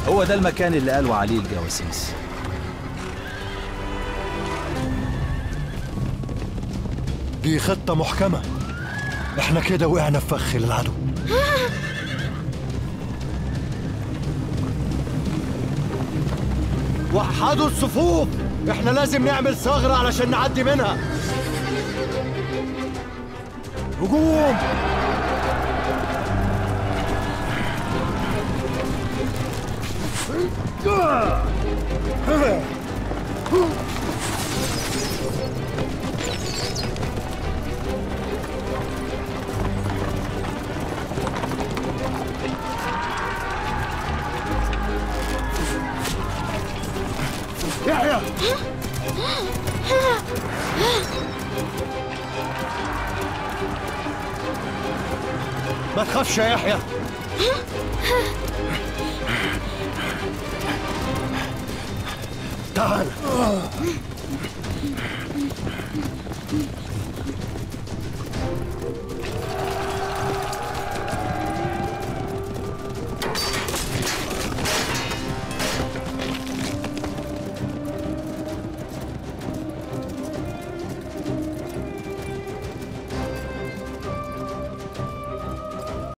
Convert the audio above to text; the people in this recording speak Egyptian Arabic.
هو ده المكان اللي قالوا عليه الجواسيس دي خطة محكمة احنا كده وقعنا في فخ للعدو وحدوا الصفوف احنا لازم نعمل ثغرة علشان نعدي منها هجوم يحيى ما تخافش يا يحيى تعال